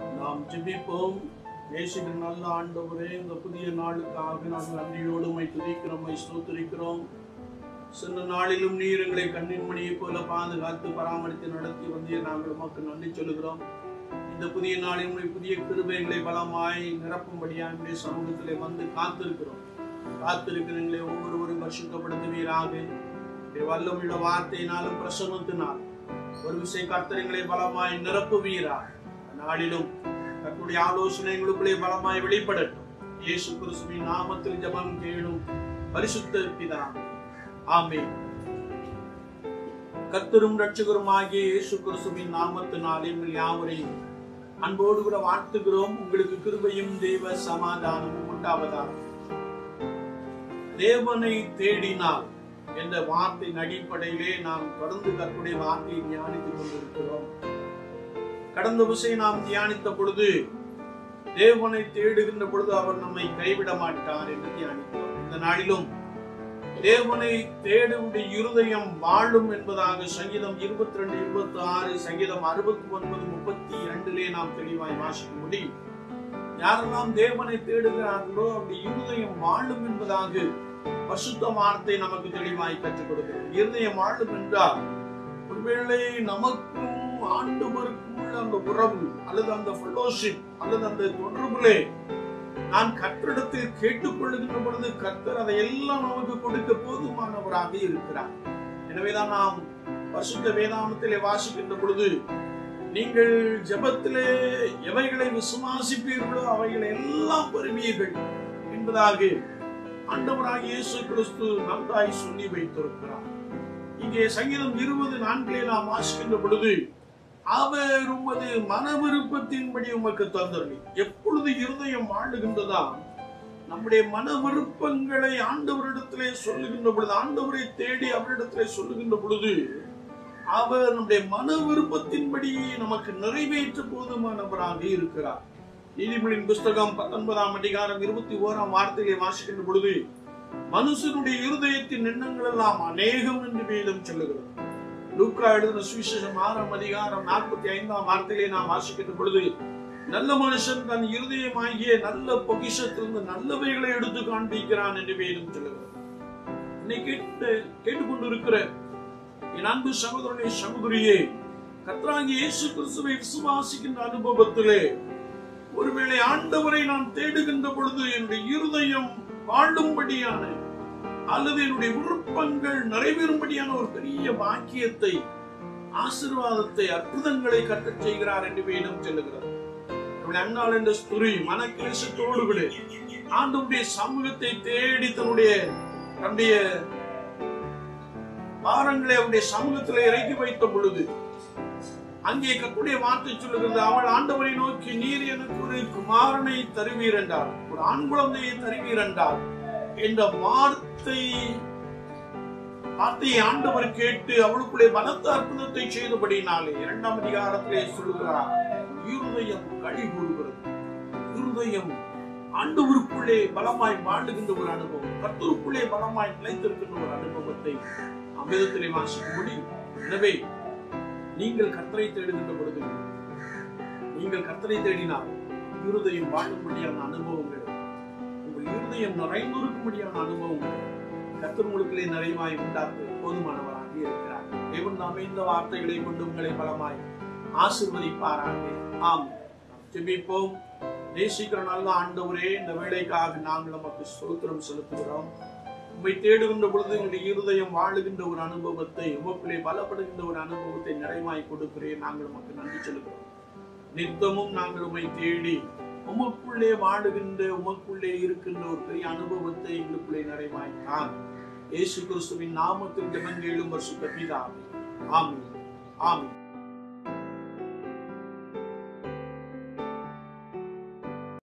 நாம் ஜெபிப்போம் நேசிக்கிற நல்ல ஆண்டவரே இந்த புதிய நாளுக்காக நாங்கள் நன்றியோடு உம்மை துதிக்கிறோம் உம்மை ஸ்தோத்திரிக்கிறோம் சென்ற நாளிலும் நீர் எங்களை கண்ணின் மணியைப் போல பாதுகாத்து பராமரித்து நடத்தி வந்தீர் நாங்கள் உமக்கு நன்றி சொல்கிறோம் இந்த புதிய நாளில் உம்முடைய புதிய கிருபைகளை பலமாய் நிரப்பும்படியாக உம்முடைய சமூகத்திலே வந்து காத்திருக்கிறோம் காத்திருக்கிறீங்களே ஒவ்வொருவரும் பரிசுத்தப்படுத்துவீராக உம்முடைய வல்லமுள்ள வார்த்தையினாலும் பிரசன்னத்தினால் ஒரு விசை கர்த்தரைகளை பலமாய் நிரப்புவீராக இந்த நாளிலும் கர்த்தருடைய ஆலோசனை எங்களுக்குள்ளே பலமாய் வெளிப்படட்டும் இயேசு கிறிஸ்துவின் நாமத்தில் ஜெபம் கேளும் பரிசுத்த பிதாவே ஆமென் கர்த்தரும் ரட்சகரும் ஆகிய இயேசு கிறிஸ்துவின் நாமத்தினாலே உங்கள் யாவரையும் அன்போடு கூட வாழ்த்துகிறோம் உங்களுக்கு கிருபையும் தெய்வ சமாதானமும் உண்டாவதாக தேவனை தேடினால் என்ற வார்த்தையின் அடிப்படையிலே நாம் தொடர்ந்து கர்த்தருடைய வார்த்தையை தியானித்துக் கொண்டிருக்கிறோம் கடந்த விஷயம் நாம் தியானித்த பொழுது தேவனை தேடுகின்ற பொழுது அவர் நம்மை கைவிட மாட்டார் என்று தியானித்தோம் இந்த நாளிலும் தேவனை தேடுடைய இருதயம் வாழும் என்பதாக சங்கீதம் இருபத்தி ரெண்டு இருபத்தி ஆறு சங்கீதம் அறுபத்தி ஒன்பது முப்பத்தி இரண்டிலே நாம் தெளிவாய் வாசிக்க முடியும் யாரெல்லாம் தேவனை தேடுகிறார்களோ அப்படி இருதயம் வாழும் என்பதாக பசுத்த வார்த்தை நமக்கு தெளிவாய் கற்றுக் கொடுக்கிறது இருதயம் வாழும் என்றால் ஒருவேளை நமக்கும் ஆண்டவருக்கும் உள்ள அந்த உறவு அல்லது அந்த ஃபெலோஷிப் அல்லது அந்த தொடர்புலே நான் கர்த்தரிடத்தில் கேட்டுக்கொள்ளுகின்ற பொழுது கர்த்தர் அதை எல்லாம் நமக்கு கொடுக்க போதுமானவராக இருக்கிறார் எனவேதான் நாம் பசுத்த வேதாமத்திலே வாசிக்கின்ற பொழுது நீங்கள் ஜெபத்திலே எவைகளை விசுவாசிப்பீர்களோ அவைகளை எல்லாம் பெறுவீர்கள் என்பதாக ஆண்டவராக இயேசு கிறிஸ்து நன்றாய் சொல்லி வைத்திருக்கிறார் இங்கே சங்கீதம் இருபது நான்கிலே நாம் வாசிக்கின்ற பொழுது அவர் உமது மன விருப்பத்தின்படி உமக்கு தந்தருளி எப்பொழுது இருதயம் ஆளுகின்றதா நம்முடைய மன விருப்பங்களை ஆண்டவரிடத்திலே சொல்லுகின்ற பொழுது ஆண்டவரை தேடி அவரிடத்திலே சொல்லுகின்ற பொழுது அவர் நம்முடைய மன விருப்பத்தின்படி நமக்கு நிறைவேற்ற போதுமானவராக இருக்கிறார் நீதிமொழியின் புஸ்தகம் பத்தொன்பதாம் அதிகாரம் இருபத்தி ஓராம் வார்த்தையை வாசிக்கின்ற பொழுது மனுஷனுடைய இருதயத்தின் எண்ணங்கள் எல்லாம் அநேகம் என்று வேதம் சொல்லுகிறது லூக்கா எழுதின சுவிசேஷம் ஆறாம் அதிகாரம் நாற்பத்தி ஐந்தாம் வார்த்தையிலே நாம் வாசிக்கின்ற பொழுது நல்ல மனுஷன் தன் இருதயமாகிய நல்ல பொக்கிஷத்திலிருந்து நல்லவைகளை எடுத்து காண்பிக்கிறான் என்று வேதம் சொல்லுகிறது என்னை கேட்டு கேட்டுக்கொண்டிருக்கிற என் அன்பு சகோதரனே சகோதரியே கத்ராங்கி இயேசு கிறிஸ்துவை விசுவாசிக்கின்ற அனுபவத்திலே ஒருவேளை ஆண்டவரை நான் தேடுகின்ற பொழுது என்னுடைய இருதயம் வாழும்படியான அல்லது என்னுடைய விருப்பங்கள் நிறைவேறும்படியான ஒரு பெரிய பாக்கியத்தை ஆசீர்வாதத்தை அற்புதங்களை கட்டச் செய்கிறார் என்று வேதம் சொல்லுகிறது நம்முடைய அண்ணாள் என்ற ஸ்துரி மனக்கிலேசத்தோடு கூட ஆண்டவருடைய சமூகத்தை தேடி தன்னுடைய தன்னுடைய பாரங்களை அவருடைய சமூகத்தில் இறக்கி வைத்த பொழுது அங்கே கத்துடைய வார்த்தை சொல்லுகிறது அவள் ஆண்டவரை நோக்கி நீர் எனக்கு ஒரு குமாரனை தருவீர் என்றார் ஒரு ஆண் குழந்தையை தருவீர் என்றார் என்ற வார்த்தை வார்த்தையை ஆண்டவர் கேட்டு அவளுக்குள்ளே பலத்த அற்புதத்தை செய்தபடினாலே இரண்டாம் அதிகாரத்திலே சொல்லுகிறார் இருதயம் களி கூறுகிறது இருதயம் ஆண்டவருக்குள்ளே பலமாய் வாழுகின்ற ஒரு அனுபவம் கர்த்தருக்குள்ளே பலமாய் நிலைத்திருக்கின்ற ஒரு அனுபவத்தை அமிர்தத்திலே வாசிக்க முடியும் எனவே நீங்கள் கர்த்தரை தேடுகின்ற பொழுது நீங்கள் கர்த்தரை தேடினால் இருதயம் வாழும்படியான அனுபவங்கள் உங்கள் இருதயம் நிறைந்திருக்கும்படியான அனுபவங்கள் கர்த்தர் உங்களுக்குள்ளே நிறைவாய் உண்டாக்கு போதுமானவராக இருக்கிறார் தேவன் தாமே இந்த வார்த்தைகளை கொண்டு உங்களை பலமாய் ஆசிர்வதிப்பாராக ஆம் ஜெபிப்போம் நேசிக்கிற நல்ல ஆண்டவரே இந்த வேலைக்காக நாங்கள் நமக்கு ஸ்தோத்திரம் செலுத்துகிறோம் உம்மை தேடுகின்ற பொழுது எங்களுடைய இருதயம் வாழுகின்ற ஒரு அனுபவத்தை உமக்குள்ளே பலப்படுகின்ற ஒரு அனுபவத்தை நிறைவாய் கொடுக்கிறேன் நாங்கள் உமக்கு நன்றி செலுத்துகிறோம் நித்தமும் நாங்கள் உம்மை தேடி உமக்குள்ளே வாழுகின்ற உமக்குள்ளே இருக்கின்ற ஒரு பெரிய அனுபவத்தை எங்களுக்குள்ளே நிறைவாய் தான் இயேசு கிறிஸ்துவின் நாமத்தில் ஜெபங்கேளும் வருஷ பிதாவே ஆமென் ஆமென்